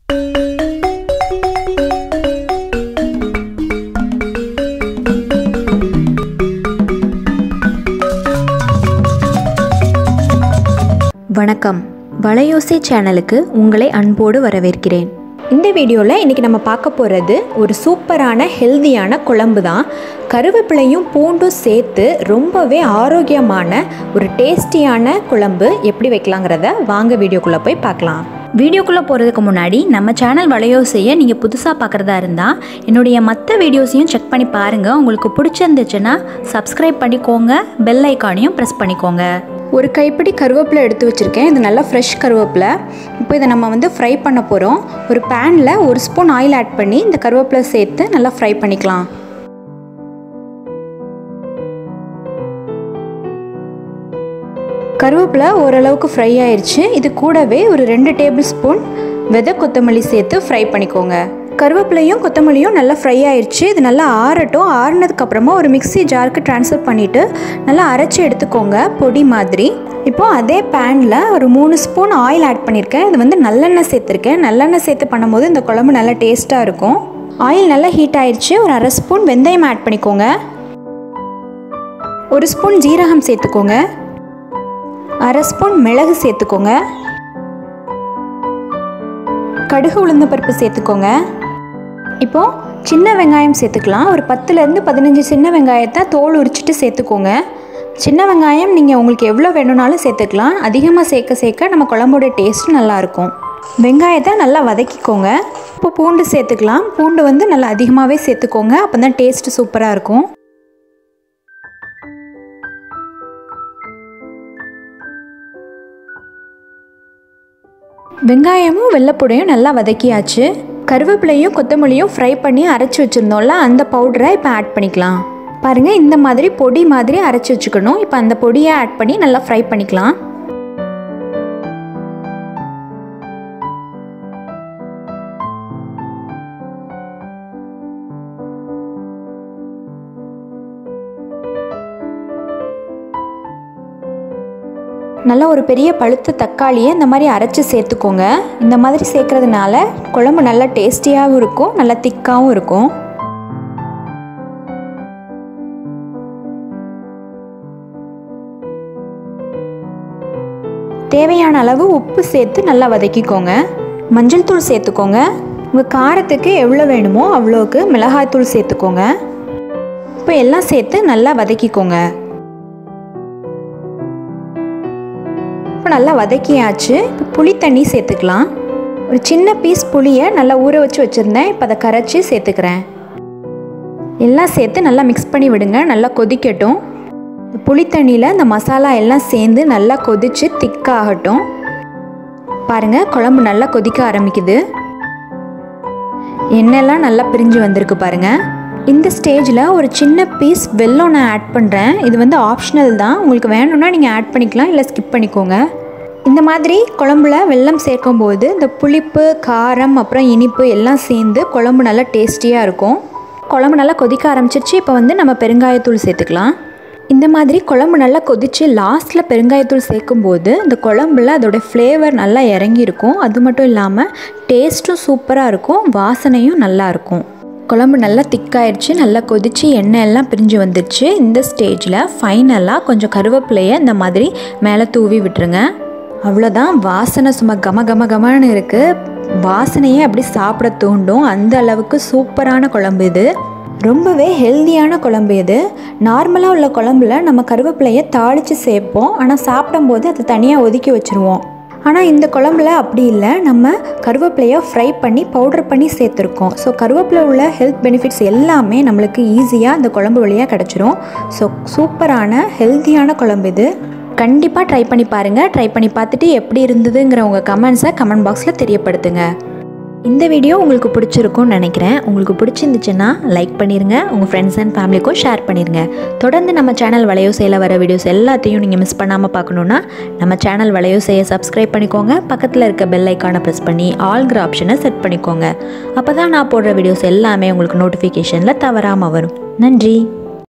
வணக்கம் வளையோசை சேனலுக்கு உங்களை அன்போடு வரவேற்கிறேன் இந்த வீடியோவில் இன்றைக்கி நம்ம பார்க்க போகிறது ஒரு சூப்பரான ஹெல்தியான குழம்பு தான் கருவேப்பிலையும் பூண்டும் சேர்த்து ரொம்பவே ஆரோக்கியமான ஒரு டேஸ்டியான குழம்பு எப்படி வைக்கலாங்கிறத வாங்க வீடியோக்குள்ளே போய் பார்க்கலாம் வீடியோக்குள்ளே போகிறதுக்கு முன்னாடி நம்ம சேனல் வளையோசையை நீங்கள் புதுசாக பார்க்குறதா இருந்தால் என்னுடைய மற்ற வீடியோஸையும் செக் பண்ணி பாருங்கள் உங்களுக்கு பிடிச்சிருந்துச்சுன்னா சப்ஸ்கிரைப் பண்ணிக்கோங்க பெல் ஐக்கானையும் ப்ரெஸ் பண்ணிக்கோங்க ஒரு கைப்பிடி கருவேப்பிலை எடுத்து வச்சுருக்கேன் இது நல்லா ஃப்ரெஷ் கருவேப்பிலை இப்போ இதை நம்ம வந்து ஃப்ரை பண்ண போகிறோம் ஒரு பேனில் ஒரு ஸ்பூன் ஆயில் ஆட் பண்ணி இந்த கருவேப்பிலை சேர்த்து நல்லா ஃப்ரை பண்ணிக்கலாம் கருவேப்பிலை ஓரளவுக்கு ஃப்ரை ஆயிடுச்சு இது கூடவே ஒரு ரெண்டு டேபிள் ஸ்பூன் விதை கொத்தமல்லி சேர்த்து ஃப்ரை பண்ணிக்கோங்க கருவேப்பிலையும் கொத்தமல்லியும் நல்லா ஃப்ரை ஆயிடுச்சு இது நல்லா ஆறட்டும் ஆறுனதுக்கப்புறமா ஒரு மிக்ஸி ஜாருக்கு ட்ரான்ஸ்ஃபர் பண்ணிவிட்டு நல்லா அரைச்சி எடுத்துக்கோங்க பொடி மாதிரி இப்போது அதே பேனில் ஒரு மூணு ஸ்பூன் ஆயில் ஆட் பண்ணியிருக்கேன் இது வந்து நல்லெண்ணெய் சேர்த்துருக்கேன் நல்லெண்ணெய் சேர்த்து பண்ணும்போது இந்த குழம்பு நல்லா டேஸ்ட்டாக இருக்கும் ஆயில் நல்லா ஹீட் ஆயிடுச்சு ஒரு அரை ஸ்பூன் வெந்தயம் ஆட் பண்ணிக்கோங்க ஒரு ஸ்பூன் ஜீரகம் சேர்த்துக்கோங்க அரை ஸ்பூன் மிளகு சேர்த்துக்கோங்க கடுகு உளுந்த பருப்பு சேர்த்துக்கோங்க இப்போது சின்ன வெங்காயம் சேர்த்துக்கலாம் ஒரு பத்துலேருந்து பதினஞ்சு சின்ன வெங்காயத்தை தோல் உரிச்சிட்டு சேர்த்துக்கோங்க சின்ன வெங்காயம் நீங்கள் உங்களுக்கு எவ்வளோ வேணும்னாலும் சேர்த்துக்கலாம் அதிகமாக சேர்க்க சேர்க்க நம்ம குழம்போட டேஸ்ட் நல்லாயிருக்கும் வெங்காயத்தை நல்லா வதக்கிக்கோங்க இப்போ பூண்டு சேர்த்துக்கலாம் பூண்டு வந்து நல்லா அதிகமாகவே சேர்த்துக்கோங்க அப்போ தான் டேஸ்ட்டு சூப்பராக இருக்கும் வெங்காயமும் வெள்ளைப்பூடையும் நல்லா வதக்கியாச்சு கருவேப்பிலையும் கொத்தமல்லியும் ஃப்ரை பண்ணி அரைச்சி வச்சுருந்தோம்ல அந்த பவுடரை இப்போ ஆட் பண்ணிக்கலாம் பாருங்கள் இந்த மாதிரி பொடி மாதிரி அரைச்சி வச்சுக்கணும் இப்போ அந்த பொடியை ஆட் பண்ணி நல்லா ஃப்ரை பண்ணிக்கலாம் நல்லா ஒரு பெரிய பழுத்த தக்காளியை இந்த மாதிரி அரைச்சி சேர்த்துக்கோங்க இந்த மாதிரி சேர்க்கறதுனால குழம்பு நல்லா டேஸ்டியாகவும் இருக்கும் நல்லா திக்காகவும் இருக்கும் தேவையான அளவு உப்பு சேர்த்து நல்லா வதக்கிக்கோங்க மஞ்சள் தூள் சேர்த்துக்கோங்க உங்கள் காரத்துக்கு எவ்வளோ வேணுமோ அவ்வளோக்கு மிளகாய்த்தூள் சேர்த்துக்கோங்க இப்போ எல்லாம் சேர்த்து நல்லா வதக்கிக்கோங்க இப்போ நல்லா வதக்கியாச்சு இப்போ புளி தண்ணி சேர்த்துக்கலாம் ஒரு சின்ன பீஸ் புளியை நல்லா ஊற வச்சு வச்சுருந்தேன் இப்போ அதை கரைச்சி சேர்த்துக்கிறேன் எல்லாம் சேர்த்து நல்லா மிக்ஸ் பண்ணி விடுங்க நல்லா கொதிக்கட்டும் புளி தண்ணியில் இந்த மசாலா எல்லாம் சேர்ந்து நல்லா கொதித்து திக்காகட்டும் பாருங்கள் குழம்பு நல்லா கொதிக்க ஆரம்பிக்குது எண்ணெய்லாம் நல்லா பிரிஞ்சு வந்திருக்கு பாருங்கள் இந்த ஸ்டேஜில் ஒரு சின்ன பீஸ் வெல்லம் நான் ஆட் பண்ணுறேன் இது வந்து ஆப்ஷனல் தான் உங்களுக்கு வேணும்னா நீங்கள் ஆட் பண்ணிக்கலாம் இல்லை ஸ்கிப் பண்ணிக்கோங்க இந்த மாதிரி குழம்புல வெல்லம் சேர்க்கும்போது இந்த புளிப்பு காரம் அப்புறம் இனிப்பு எல்லாம் சேர்ந்து குழம்பு நல்லா டேஸ்டியாக இருக்கும் குழம்பு நல்லா கொதிக்க ஆரம்பிச்சிருச்சு இப்போ வந்து நம்ம பெருங்காயத்தூள் சேர்த்துக்கலாம் இந்த மாதிரி குழம்பு நல்லா கொதித்து லாஸ்ட்டில் பெருங்காயத்தூள் சேர்க்கும்போது இந்த குழம்புல அதோட ஃப்ளேவர் நல்லா இறங்கியிருக்கும் அது மட்டும் இல்லாமல் டேஸ்ட்டும் சூப்பராக இருக்கும் வாசனையும் நல்லா இருக்கும் குழம்பு நல்லா திக்காயிடுச்சு நல்லா கொதித்து எண்ணெய் எல்லாம் பிரிஞ்சு வந்துடுச்சு இந்த ஸ்டேஜில் ஃபைனலாக கொஞ்சம் கருவேப்பிலையை இந்த மாதிரி மேலே தூவி விட்டுருங்க அவ்வளோதான் வாசனை சும்மா கம கம கமன்னு இருக்குது வாசனையே அப்படி சாப்பிட தூண்டும் அந்த அளவுக்கு சூப்பரான குழம்பு இது ரொம்பவே ஹெல்தியான குழம்பு இது நார்மலாக உள்ள குழம்புல நம்ம கருவேப்பிலையை தாளித்து சேர்ப்போம் ஆனால் சாப்பிடும்போது அதை தனியாக ஒதுக்கி வச்சுருவோம் ஆனால் இந்த குழம்புல அப்படி இல்லை நம்ம கருவேப்பிலையை ஃப்ரை பண்ணி பவுடர் பண்ணி சேர்த்துருக்கோம் ஸோ கருவேப்பிலை உள்ள ஹெல்த் பெனிஃபிட்ஸ் எல்லாமே நம்மளுக்கு ஈஸியாக இந்த குழம்பு வழியாக கிடச்சிரும் ஸோ சூப்பரான ஹெல்த்தியான குழம்பு இது கண்டிப்பாக ட்ரை பண்ணி பாருங்கள் ட்ரை பண்ணி பார்த்துட்டு எப்படி இருந்ததுங்கிற உங்கள் கமெண்ட்ஸை கமெண்ட் பாக்ஸில் தெரியப்படுத்துங்க இந்த வீடியோ உங்களுக்கு பிடிச்சிருக்கும்னு நினைக்கிறேன் உங்களுக்கு பிடிச்சிருந்துச்சுன்னா லைக் பண்ணிடுங்க உங்கள் ஃப்ரெண்ட்ஸ் அண்ட் ஃபேமிலிக்கும் ஷேர் பண்ணிடுங்க தொடர்ந்து நம்ம சேனல் வளையோசையில் வர வீடியோஸ் எல்லாத்தையும் நீங்கள் மிஸ் பண்ணாமல் பார்க்கணுன்னா நம்ம சேனல் வளையோசையை சப்ஸ்கிரைப் பண்ணிக்கோங்க பக்கத்தில் இருக்க பெல் ஐக்கானை ப்ரெஸ் பண்ணி ஆல்கிற ஆப்ஷனை செட் பண்ணிக்கோங்க அப்போ தான் நான் போடுற வீடியோஸ் எல்லாமே உங்களுக்கு நோட்டிஃபிகேஷனில் தவறாமல் வரும் நன்றி